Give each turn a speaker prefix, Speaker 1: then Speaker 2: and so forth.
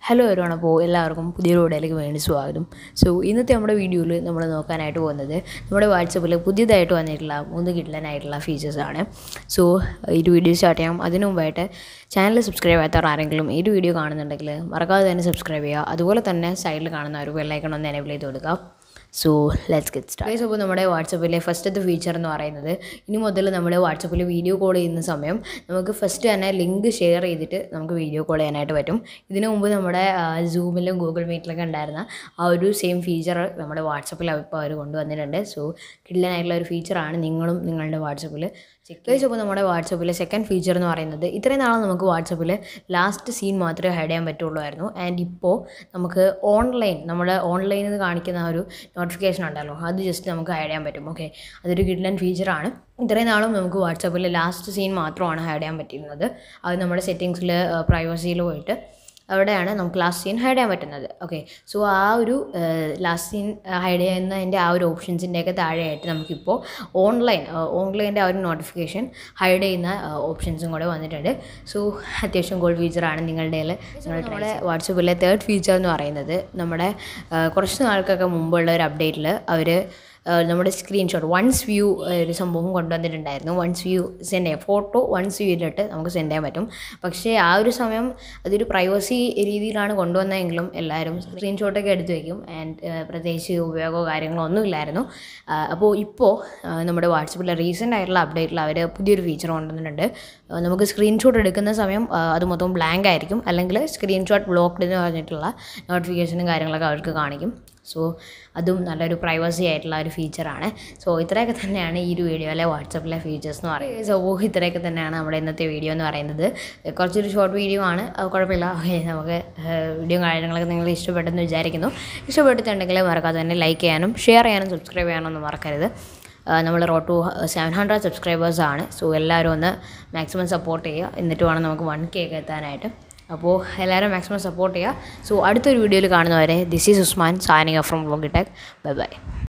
Speaker 1: hello everyone അപ്പോൾ എല്ലാവർക്കും പുതിയൊരു വീഡിയോയിലേക്ക് വേണ്ടി സ്വാഗതം സോ ഇന്നത്തെ നമ്മുടെ വീഡിയോയിൽ നമ്മൾ നോക്കാനായിട്ട് പോകുന്നത് നമ്മുടെ വാട്സപ്പിൽ പുതിയതായിട്ട് വന്നിട്ടുള്ള മൂന്ന് കിഡ്ലനായിട്ടുള്ള ഫീച്ചേഴ്സാണ് സോ ഈ ഒരു വീഡിയോ സ്റ്റാർട്ട് ചെയ്യാം അതിനു മുമ്പായിട്ട് ചാനൽ സബ്സ്ക്രൈബ് ചെയ്യാത്തവർ ആരെങ്കിലും ഈ ഒരു വീഡിയോ കാണുന്നുണ്ടെങ്കിൽ മറക്കാതെ തന്നെ സബ്സ്ക്രൈബ് ചെയ്യുക അതുപോലെ തന്നെ സൈഡിൽ കാണുന്ന ഒരു ബെല്ലൈക്കൺ ഒന്ന് എനേബിൾ ചെയ്ത് കൊടുക്കുക സോ ലെറ്റ്സ് ഗെറ്റ് സ്റ്റാർട്ട് അപ്പോൾ നമ്മുടെ വാട്സപ്പിലെ ഫസ്റ്റത്തെ ഫീച്ചർ എന്ന് പറയുന്നത് ഇനി മുതൽ നമ്മൾ വാട്സപ്പിൽ വീഡിയോ കോൾ ചെയ്യുന്ന സമയം നമുക്ക് ഫസ്റ്റ് തന്നെ ലിങ്ക് ഷെയർ ചെയ്തിട്ട് നമുക്ക് വീഡിയോ കോൾ ചെയ്യാനായിട്ട് പറ്റും ഇതിനു മുമ്പ് നമ്മുടെ സൂമിലും ഗൂഗിൾ മീറ്റിലൊക്കെ ഉണ്ടായിരുന്ന ആ ഒരു സെയിം ഫീച്ചർ നമ്മുടെ വാട്സപ്പിൽ ഇപ്പോൾ അവർ കൊണ്ടുവന്നിട്ടുണ്ട് സോ കിഡ്ലനായിട്ടുള്ള ഒരു ഫീച്ചറാണ് നിങ്ങളും നിങ്ങളുടെ വാട്സപ്പിൽ ചെക്ക് ചെയ്തപ്പോൾ നമ്മുടെ വാട്സപ്പിലെ സെക്കൻഡ് ഫീച്ചർ എന്ന് പറയുന്നത് ഇത്രയും നാളെ നമുക്ക് വാട്സപ്പിൽ ലാസ്റ്റ് സീൻ മാത്രമേ ഹൈഡ് ചെയ്യാൻ പറ്റുള്ളൂ ആൻഡ് ഇപ്പോൾ നമുക്ക് ഓൺലൈൻ നമ്മുടെ ഓൺലൈനിൽ നിന്ന് കാണിക്കുന്ന ആ ഒരു നോട്ടിഫിക്കേഷൻ ഉണ്ടല്ലോ അത് ജസ്റ്റ് നമുക്ക് ഹൈഡ് ചെയ്യാൻ പറ്റും ഓക്കെ അതൊരു കിഡ്ലൻ ഫീച്ചറാണ് ഇത്രയും നാളും നമുക്ക് വാട്സപ്പിൽ ലാസ്റ്റ് സീൻ മാത്രമാണ് ഹൈഡ് ചെയ്യാൻ പറ്റിയിരുന്നത് അത് നമ്മുടെ സെറ്റിങ്സിൽ പ്രൈവസിയിൽ പോയിട്ട് അവിടെയാണ് നമുക്ക് ലാസ്റ്റ് സീൻ ഹൈഡ് ചെയ്യാൻ പറ്റുന്നത് ഓക്കെ സോ ആ ഒരു ലാസ്റ്റ് സീൻ ഹൈഡ് ചെയ്യുന്നതിൻ്റെ ആ ഒരു ഓപ്ഷൻസിൻ്റെയൊക്കെ താഴെയായിട്ട് നമുക്കിപ്പോൾ ഓൺലൈൻ ഓൺലൈൻ്റെ ആ ഒരു നോട്ടിഫിക്കേഷൻ ഹൈഡ് ചെയ്യുന്ന ഓപ്ഷൻസും കൂടെ വന്നിട്ടുണ്ട് സോ അത്യാവശ്യം ഗോൾഡ് ഫീച്ചറാണ് നിങ്ങളുടെ നമ്മുടെ വാട്സപ്പിലെ തേർഡ് ഫീച്ചർ എന്ന് പറയുന്നത് നമ്മുടെ കുറച്ച് നാൾക്കൊക്കെ മുമ്പുള്ള ഒരു അപ്ഡേറ്റിൽ അവർ നമ്മുടെ സ്ക്രീൻഷോട്ട് വൺസ് വ്യൂ ഒരു സംഭവം കൊണ്ടുവന്നിട്ടുണ്ടായിരുന്നു വൺസ് വ്യൂ സെൻഡ് ചെയ്യാം ഫോട്ടോ വൺസ് വ്യൂയിലിട്ട് നമുക്ക് സെൻഡ് ചെയ്യാൻ പറ്റും പക്ഷേ ആ ഒരു സമയം അതൊരു പ്രൈവസി രീതിയിലാണ് കൊണ്ടുവന്നതെങ്കിലും എല്ലാവരും സ്ക്രീൻഷോട്ടൊക്കെ എടുത്ത് വയ്ക്കും ആൻഡ് പ്രത്യേകിച്ച് ഉപയോഗമോ കാര്യങ്ങളോ ഒന്നുമില്ലായിരുന്നു അപ്പോൾ ഇപ്പോൾ നമ്മുടെ വാട്സപ്പിലെ റീസെൻ്റ് ആയിട്ടുള്ള അപ്ഡേറ്റിൽ അവർ പുതിയൊരു ഫീച്ചർ കൊണ്ടുവന്നിട്ടുണ്ട് നമുക്ക് സ്ക്രീൻഷോട്ട് എടുക്കുന്ന സമയം അത് മൊത്തം ബ്ലാങ്ക് ആയിരിക്കും അല്ലെങ്കിൽ സ്ക്രീൻഷോട്ട് ബ്ലോക്ക്ഡ് എന്ന് പറഞ്ഞിട്ടുള്ള നോട്ടിഫിക്കേഷനും കാര്യങ്ങളൊക്കെ അവർക്ക് കാണിക്കും സോ അതും നല്ലൊരു പ്രൈവസി ആയിട്ടുള്ള ഒരു ഫീച്ചറാണ് സോ ഇത്രയൊക്കെ തന്നെയാണ് ഈ ഒരു വീഡിയോയിലെ വാട്സപ്പിലെ ഫീച്ചേഴ്സ് എന്ന് പറയുന്നത് സോ ഇത്രയൊക്കെ തന്നെയാണ് നമ്മുടെ ഇന്നത്തെ വീഡിയോ എന്ന് പറയുന്നത് കുറച്ചൊരു ഷോർട്ട് വീഡിയോ ആണ് കുഴപ്പമില്ല നമുക്ക് വീഡിയോ കാര്യങ്ങളൊക്കെ നിങ്ങൾ ഇഷ്ടപ്പെട്ടെന്ന് വിചാരിക്കുന്നു ഇഷ്ടപ്പെട്ടിട്ടുണ്ടെങ്കിൽ മറക്കാതെ തന്നെ ലൈക്ക് ചെയ്യാനും ഷെയർ ചെയ്യാനും സബ്സ്ക്രൈബ് ചെയ്യാനൊന്നും മറക്കരുത് നമ്മൾ road to seven hundred subscribers ആണ് സോ എല്ലാവരും ഒന്ന് മാക്സിമം സപ്പോർട്ട് ചെയ്യുക എന്നിട്ട് വേണം നമുക്ക് വൺ കെ ഒക്കെ എത്താനായിട്ട് അപ്പോൾ എല്ലാവരും മാക്സിമം സപ്പോർട്ട് ചെയ്യുക സോ അടുത്തൊരു വീഡിയോയിൽ കാണുന്നവരെ this is Usman signing from Vlogitech bye by